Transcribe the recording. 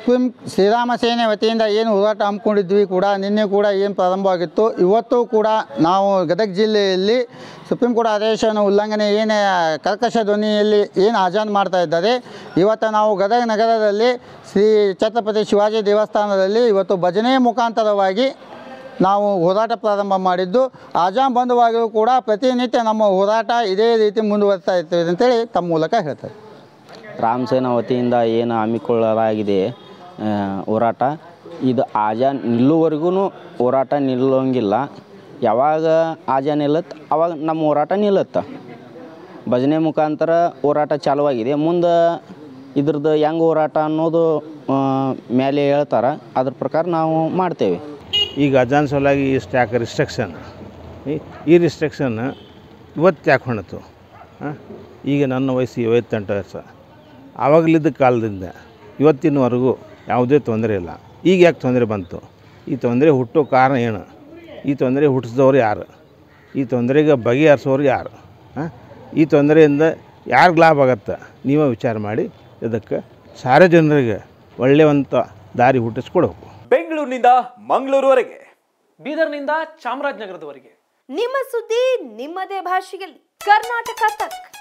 Muslim Shriram ಸೇನೆ ವತಿಯಿಂದ ಏನು ಹೋರಾಟ ಹಮ್ಮಿಕೊಂಡಿದ್ವಿ ಕೂಡ ನಿನ್ನೆ ಕೂಡ ಏನು ಪ್ರಾರಂಭವಾಗಿತ್ತು ಇವತ್ತು ಕೂಡ ನಾವು ಗದಗ ಜಿಲ್ಲೆಯಲ್ಲಿ ಸುಪ್ರೀಂ ಕೋರ್ಟ್ ಆದೇಶವನ್ನು ಉಲ್ಲಂಘನೆ ಏನು ಕರ್ಕಶ ಧ್ವನಿಯಲ್ಲಿ ಏನು ಆಜಾನ್ ಮಾಡ್ತಾ ಇದ್ದಾರೆ ಇವತ್ತು ನಾವು ಗದಗ ನಗರದಲ್ಲಿ ಶ್ರೀ ಛತ್ರಪತಿ ಶಿವಾಜಿ ದೇವಸ್ಥಾನದಲ್ಲಿ ಇವತ್ತು ಭಜನೆ ಮುಖಾಂತರವಾಗಿ ನಾವು ಹೋರಾಟ ಪ್ರಾರಂಭ ಮಾಡಿದ್ದು ಆಜಾನ್ ಬಂಧುವಾಗಿಯೂ ಕೂಡ ಪ್ರತಿನಿತ್ಯ ನಮ್ಮ ಹೋರಾಟ ಇದೇ ರೀತಿ ಮುಂದುವರಿಸ್ತಾ ಇರ್ತೇವೆ ಅಂತೇಳಿ ತಮ್ಮ ಮೂಲಕ ಹೇಳ್ತಾರೆ ರಾಮಸೇನಾ ವತಿಯಿಂದ ಏನು ಹಮ್ಮಿಕೊಳ್ಳಲಾಗಿದೆ ಆ, ಹೋರಾಟ ಇದು ಆಜಾನ್ ನಿಲ್ಲುವರೆಗೂ ಹೋರಾಟ ನಿಲ್ಲೋಂಗಿಲ್ಲ ಯಾವಾಗ ಆಜಾನ್ ನಿಲ್ಲತ್ತೆ ಅವಾಗ ನಮ್ಮ ಹೋರಾಟ ನಿಲ್ಲತ್ತೆ ಭಜನೆ ಮುಖಾಂತರ ಹೋರಾಟ ಚಾಲುವಾಗಿದೆ ಮುಂದೆ ಇದ್ರದ್ದು ಹೆಂಗೆ ಹೋರಾಟ ಅನ್ನೋದು ಆ, ಮೇಲೆ ಹೇಳ್ತಾರೆ ಅದ್ರ ಪ್ರಕಾರ ನಾವು ಮಾಡ್ತೇವೆ ಈಗ ಅಜಾನ್ ಸಲುವಾಗಿ ಇಷ್ಟು ಯಾಕೆ ರಿಸ್ಟ್ರಿಕ್ಷನ್ ಈ ರಿಸ್ಟ್ರಿಕ್ಷನ್ ಇವತ್ತು ಯಾಕೆ ಹೊಣತು ಹಾಂ ಈಗ ನನ್ನ ವಯಸ್ಸು ಐವತ್ತೆಂಟು ವರ್ಷ ಆವಾಗಲಿದ್ದ ಕಾಲದಿಂದ ಇವತ್ತಿನವರೆಗೂ ಯಾವುದೇ ತೊಂದರೆ ಇಲ್ಲ ಈಗ ಯಾಕೆ ತೊಂದರೆ ಬಂತು ಈ ತೊಂದರೆ ಹುಟ್ಟೋ ಕಾರಣ ಏನು ಈ ತೊಂದರೆ ಹುಟ್ಟಿಸಿದವ್ರು ಯಾರು ಈ ತೊಂದರೆಗೆ ಬಗೆಹರಿಸೋರು ಯಾರು ಹಾಂ ಈ ತೊಂದರೆಯಿಂದ ಯಾರಿಗೆ ಲಾಭ ಆಗತ್ತೆ ನೀವೇ ವಿಚಾರ ಮಾಡಿ ಇದಕ್ಕೆ ಸಾರ್ವಜನಿಕರಿಗೆ ಒಳ್ಳೆಯವಂತ ದಾರಿ ಹುಟ್ಟಿಸ್ಕೊಡ್ಬೇಕು ಬೆಂಗಳೂರಿನಿಂದ ಮಂಗಳೂರುವರೆಗೆ ಬೀದರ್ನಿಂದ ಚಾಮರಾಜನಗರದವರೆಗೆ ನಿಮ್ಮ ಸುದ್ದಿ ನಿಮ್ಮದೇ ಭಾಷೆಯಲ್ಲಿ ಕರ್ನಾಟಕ ತಕ್